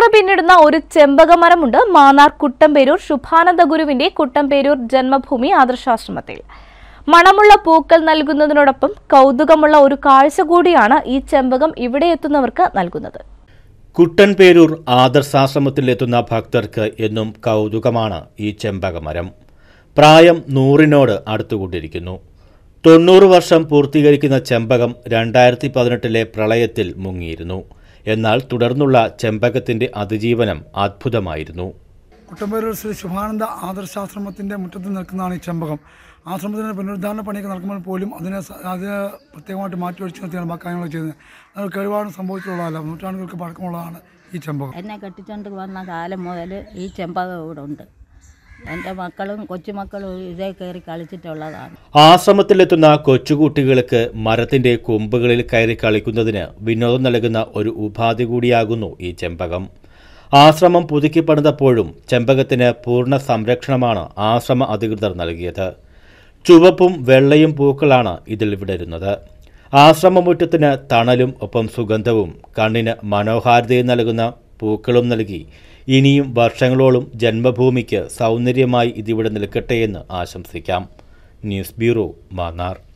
തൊണ്ണൂറ് പിന്നിടുന്ന ഒരു ചെമ്പകമരമുണ്ട് മാന്നാർ കുട്ടമ്പേരൂർ ശുഭാനന്ദ ഗുരുവിന്റെ കുട്ടമ്പേരൂർ ജന്മഭൂമി ആദർശാശ്രമത്തിൽ മണമുള്ള പൂക്കൾ നൽകുന്നതിനോടൊപ്പം കൗതുകമുള്ള ഒരു കാഴ്ച കൂടിയാണ് ഈ ചെമ്പകം ഇവിടെ എത്തുന്നവർക്ക് നൽകുന്നത് കുട്ടൻപേരൂർ ആദർശാശ്രമത്തിലെത്തുന്ന ഭക്തർക്ക് എന്നും കൗതുകമാണ് ഈ ചെമ്പകമരം പ്രായം നൂറിനോട് അടുത്തുകൊണ്ടിരിക്കുന്നു തൊണ്ണൂറ് വർഷം പൂർത്തീകരിക്കുന്ന ചെമ്പകം രണ്ടായിരത്തി പതിനെട്ടിലെ പ്രളയത്തിൽ മുങ്ങിയിരുന്നു എന്നാൽ തുടർന്നുള്ള ചെമ്പകത്തിന്റെ അതിജീവനം അദ്ഭുതമായിരുന്നു കുട്ടമ്പേരൂർ ശ്രീ ശുഭാനന്ദ ആദർശാശ്രമത്തിൻ്റെ മുറ്റത്ത് നിൽക്കുന്നതാണ് ഈ ചെമ്പകം ആശ്രമത്തിൻ്റെ പുനരുദ്ധാരണ പണിയൊക്കെ നടക്കുമ്പോൾ പോലും അതിനെ സ- അതിനെ പ്രത്യേകമായിട്ട് മാറ്റി ഒഴിച്ചു നിർത്തിയാണ് ബാക്കി കാര്യങ്ങൾ ചെയ്യുന്നത് അത് കേടുപാടും സംഭവിച്ചിട്ടുള്ളതല്ല നൂറ്റാണ്ടുകൾക്ക് പഴക്കമുള്ളതാണ് ഈ ചെമ്പകം എന്നെ കെട്ടിച്ചോണ്ട് വന്ന കാലം മുതൽ ഈ ചെമ്പകം ഇവിടെ ഉണ്ട് എൻ്റെ മക്കളും കൊച്ചുമക്കളും ഇതേ കയറി കളിച്ചിട്ടുള്ളതാണ് ആശ്രമത്തിലെത്തുന്ന കൊച്ചുകുട്ടികൾക്ക് മരത്തിന്റെ കൊമ്പുകളിൽ കയറി കളിക്കുന്നതിന് വിനോദം നൽകുന്ന ഒരു ഉപാധി കൂടിയാകുന്നു ഈ ചെമ്പകം ആശ്രമം പുതുക്കി പണിതപ്പോഴും ചെമ്പകത്തിന് പൂർണ്ണ സംരക്ഷണമാണ് ആശ്രമ അധികൃതർ നൽകിയത് ചുവപ്പും വെള്ളയും പൂക്കളാണ് ഇതിൽ വിടരുന്നത് ആശ്രമമുറ്റത്തിന് തണലും ഒപ്പം സുഗന്ധവും കണ്ണിന് മനോഹാരിതയും നൽകുന്ന പൂക്കളും നൽകി ഇനിയും വർഷങ്ങളോളം ജന്മഭൂമിക്ക് സൗന്ദര്യമായി ഇതിവിടെ നിൽക്കട്ടെ എന്ന് ആശംസിക്കാം ന്യൂസ് ബ്യൂറോ മാന്നാർ